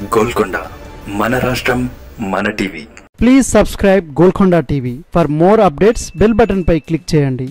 గోల్కొండ మన రాష్ట్రం మన TV please subscribe Golconda TV for more updates bell button పై క్లిక్ చేయండి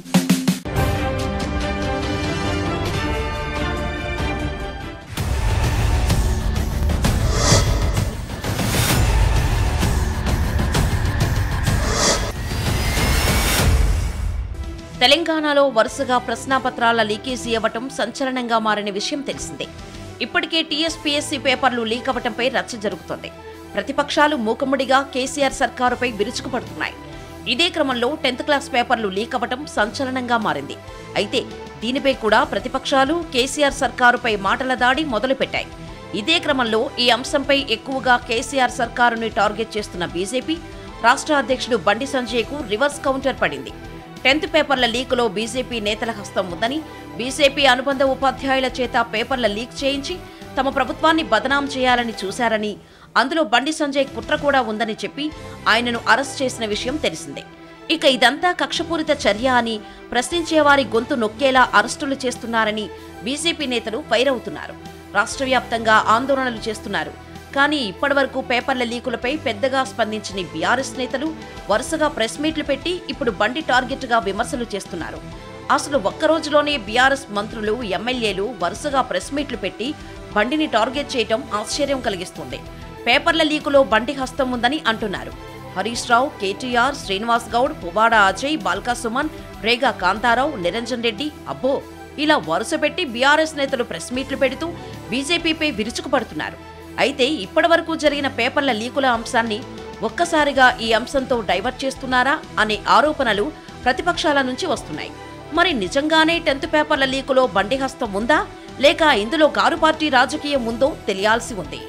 తెలంగాణలో వరుసగా ప్రశ్నాపత్రాల లీకేజీ అవ్వటం సంచలనంగా మారిన విషయం తెలిసిందే ఇప్పటికే టీఎస్పీఎస్సీ పేపర్లు లీక్ అవ్వటంపై రచ్చ జరుగుతోంది ప్రతిపక్షాలు మూకమ్మడిగా కేసీఆర్ సర్కారుపై విరుచుకుపడుతున్నాయి ఇదే క్రమంలో టెన్త్ క్లాస్ పేపర్లు లీక్ అవ్వటం సంచలనంగా మారింది అయితే దీనిపై కూడా ప్రతిపక్షాలు కేసీఆర్ సర్కారుపై మాటల దాడి మొదలుపెట్టాయి ఇదే క్రమంలో ఈ అంశంపై ఎక్కువగా కేసీఆర్ సర్కారుని టార్గెట్ చేస్తున్న బీజేపీ రాష్ట్ర అధ్యక్షుడు బండి సంజయ్కు రివర్స్ కౌంటర్ పడింది టెన్త్ పేపర్ల లీకులో బీజేపీ నేతల హస్తం ఉందని బీజేపీ అనుబంధ ఉపాధ్యాయుల చేత పేపర్ల లీక్ చేయించి తమ ప్రభుత్వాన్ని బదనాం చేయాలని చూశారని అందులో బండి సంజయ్ కుట్ర కూడా ఉందని చెప్పి ఆయనను అరెస్ట్ చేసిన విషయం తెలిసిందే ఇక ఇదంతా కక్షపూరిత చర్య అని ప్రశ్నించేవారి గొంతు నొక్కేలా అరెస్టులు చేస్తున్నారని బీజేపీ నేతలు ఫైర్ అవుతున్నారు రాష్ట్ర వ్యాప్తంగా ఆందోళనలు చేస్తున్నారు కానీ ఇప్పటివరకు పేపర్ల లీకులపై పెద్దగా స్పందించని బీఆర్ఎస్ నేతలు వరుసగా ప్రెస్ మీట్లు పెట్టి ఇప్పుడు బండి టార్గెట్గా విమర్శలు చేస్తున్నారు అసలు ఒక్క రోజులోనే బీఆర్ఎస్ మంత్రులు ఎమ్మెల్యేలు వరుసగా ప్రెస్ మీట్లు పెట్టి బండిని టార్గెట్ చేయటం ఆశ్చర్యం కలిగిస్తుంది పేపర్ల లీకులో బండి హస్తం ఉందని అంటున్నారు హరీష్ రావు కేటీఆర్ శ్రీనివాస్ గౌడ్ పువ్వాడ అజయ్ బాల్కా సుమన్ రేగా కాంతారావు నిరంజన్ రెడ్డి అబ్బో ఇలా వరుస పెట్టి బీఆర్ఎస్ నేతలు ప్రెస్ మీట్లు పెడుతూ బీజేపీపై విరుచుకుపడుతున్నారు అయితే ఇప్పటివరకు జరిగిన పేపర్ల లీకుల అంశాన్ని ఒక్కసారిగా ఈ అంశంతో డైవర్ట్ చేస్తున్నారా అనే ఆరోపణలు ప్రతిపక్షాల నుంచి వస్తున్నాయి మరి నిజంగానే టెన్త్ పేపర్ల లీకులో బండి హస్తం ఉందా లేక ఇందులో కారు పార్టీ రాజకీయం ఉందో తెలియాల్సి ఉంది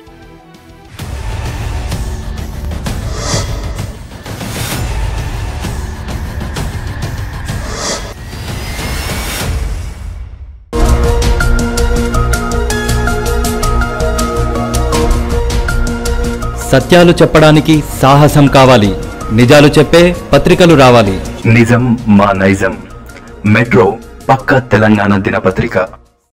సత్యాలు చెప్పడానికి సాహసం కావాలి నిజాలు చెప్పే పత్రికలు రావాలి నిజం మా నైజం మెట్రో పక్క తెలంగాణ దినపత్రిక